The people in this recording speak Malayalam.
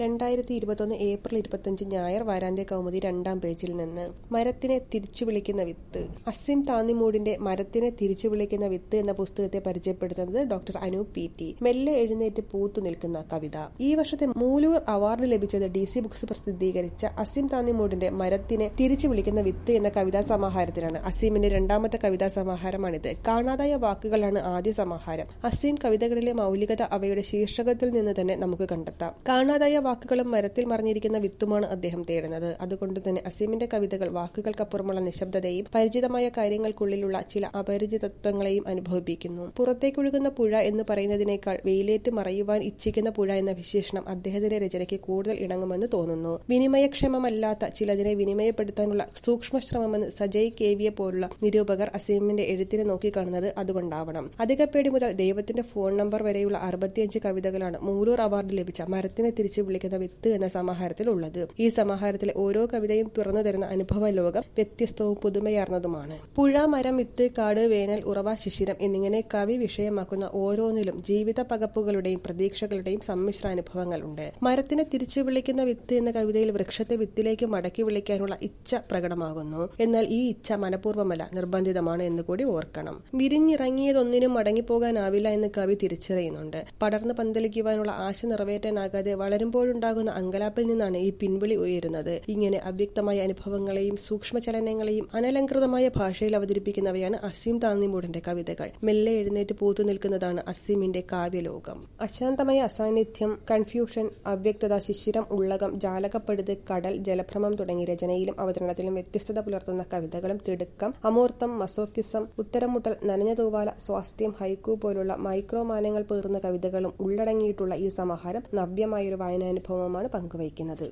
രണ്ടായിരത്തി ഇരുപത്തൊന്ന് ഏപ്രിൽ ഇരുപത്തഞ്ച് ഞായർ വാരാന്ത്യ കൗമുദി രണ്ടാം പേജിൽ നിന്ന് മരത്തിനെ തിരിച്ചു വിളിക്കുന്ന വിത്ത് അസിം താന്നിമൂടിന്റെ മരത്തിനെ തിരിച്ചു വിളിക്കുന്ന വിത്ത് എന്ന പുസ്തകത്തെ പരിചയപ്പെടുത്തുന്നത് ഡോക്ടർ അനൂപ് പി ടി മെല്ലെ എഴുന്നേറ്റ് പൂത്തു നിൽക്കുന്ന കവിത ഈ വർഷത്തെ മൂലൂർ അവാർഡ് ലഭിച്ചത് ഡി സി ബുക്സ് പ്രസിദ്ധീകരിച്ച അസിം താന്നിമൂടിന്റെ മരത്തിനെ തിരിച്ചു വിളിക്കുന്ന വിത്ത് എന്ന കവിതാ സമാഹാരത്തിലാണ് അസീമിന്റെ രണ്ടാമത്തെ കവിതാ സമാഹാരമാണിത് കാണാതായ വാക്കുകളാണ് ആദ്യ സമാഹാരം അസീം കവിതകളിലെ മൗലികത അവയുടെ ശീർഷകത്തിൽ നിന്ന് തന്നെ നമുക്ക് കണ്ടെത്താം കാണാതായ വാക്കുകളും മരത്തിൽ മറിഞ്ഞിരിക്കുന്ന വിത്തുമാണ് അദ്ദേഹം തേടുന്നത് അതുകൊണ്ട് തന്നെ അസീമിന്റെ കവിതകൾ വാക്കുകൾക്കപ്പുറമുള്ള നിശബ്ദതയും പരിചിതമായ കാര്യങ്ങൾക്കുള്ളിലുള്ള ചില അപരിചിതത്വങ്ങളെയും അനുഭവിപ്പിക്കുന്നു പുറത്തേക്കൊഴുകുന്ന പുഴ എന്ന് പറയുന്നതിനേക്കാൾ വെയിലേറ്റ് മറയുവാൻ ഇച്ഛിക്കുന്ന പുഴ എന്ന വിശേഷണം അദ്ദേഹത്തിന്റെ രചനയ്ക്ക് കൂടുതൽ ഇണങ്ങുമെന്ന് തോന്നുന്നു വിനിമയക്ഷമമല്ലാത്ത ചിലതിനെ വിനിമയപ്പെടുത്താനുള്ള സൂക്ഷ്മശ്രമമെന്ന് സജയ് കേവിയെ പോലുള്ള നിരൂപകർ അസീമിന്റെ എഴുത്തിനെ നോക്കിക്കാണുന്നത് അതുകൊണ്ടാവണം അധികപ്പേടി മുതൽ ദൈവത്തിന്റെ ഫോൺ നമ്പർ വരെയുള്ള അറുപത്തിയഞ്ച് കവിതകളാണ് മൂലൂർ അവാർഡ് ലഭിച്ച മരത്തിനെ തിരിച്ചു വിളിക്കുന്ന വിത്ത് എന്ന സമാഹാരത്തിൽ ഉള്ളത് ഈ സമാഹാരത്തിലെ ഓരോ കവിതയും തുറന്നു തരുന്ന അനുഭവ ലോകം വ്യത്യസ്തവും പുതുമയാർന്നതുമാണ് പുഴ മരം വിത്ത് കാട് വേനൽ ഉറവ ശിശിരം എന്നിങ്ങനെ കവി വിഷയമാക്കുന്ന ഓരോന്നിലും ജീവിത പകപ്പുകളുടെയും പ്രതീക്ഷകളുടെയും സമ്മിശ്ര അനുഭവങ്ങളുണ്ട് മരത്തിനെ തിരിച്ചു വിളിക്കുന്ന വിത്ത് എന്ന കവിതയിൽ വൃക്ഷത്തെ വിത്തിലേക്ക് മടക്കി വിളിക്കാനുള്ള ഇച്ഛ പ്രകടമാകുന്നു എന്നാൽ ഈ ഇച്ഛ മനഃപൂർവ്വമല്ല നിർബന്ധിതമാണ് എന്ന് കൂടി ഓർക്കണം വിരിഞ്ഞിറങ്ങിയതൊന്നിനും മടങ്ങിപ്പോകാനാവില്ല എന്ന് കവി തിരിച്ചറിയുന്നുണ്ട് പടർന്ന് പന്തലിക്കുവാനുള്ള ആശ നിറവേറ്റാനാകാതെ വളരുമ്പോഴുണ്ടാകുന്ന അങ്കലാപ്പിൽ നിന്നാണ് ഈ പിൻവിളി ഉയരുന്നത് ഇങ്ങനെ അവ്യക്തമായ അനുഭവങ്ങളെയും സൂക്ഷ്മചലനങ്ങളെയും അനലങ്കൃതമായ ഭാഷയിൽ അവതരിപ്പിക്കുന്നവയാണ് അസീം താന്നിമൂടിന്റെ കവിതകൾ മെല്ലെ എഴുന്നേറ്റ് പൂത്തു നിൽക്കുന്നതാണ് അസീമിന്റെ കാവ്യലോകം അശാന്തമായ അസാന്നിധ്യം കൺഫ്യൂഷൻ അവ്യക്തത ശിശിരം ഉള്ളകം ജാലകപ്പെടുത് കടൽ ജലഭ്രമം തുടങ്ങിയ രചനയിലും അവതരണത്തിലും വ്യത്യസ്തത പുലർത്തുന്ന കവിതകളും തിടുക്കം അമൂർത്തം മസോക്കിസം ഉത്തരമുട്ടൽ നനഞ്ഞ തൂവാല സ്വാസ്ഥ്യം ഹൈക്കു പോലുള്ള മൈക്രോമാനങ്ങൾ പേറുന്ന കവിതകളും ഉള്ളടങ്ങിയിട്ടുള്ള ഈ സമാഹാരം നവ്യമായൊരു വായനാനുഭവമാണ് പങ്കുവയ്ക്കുന്നത്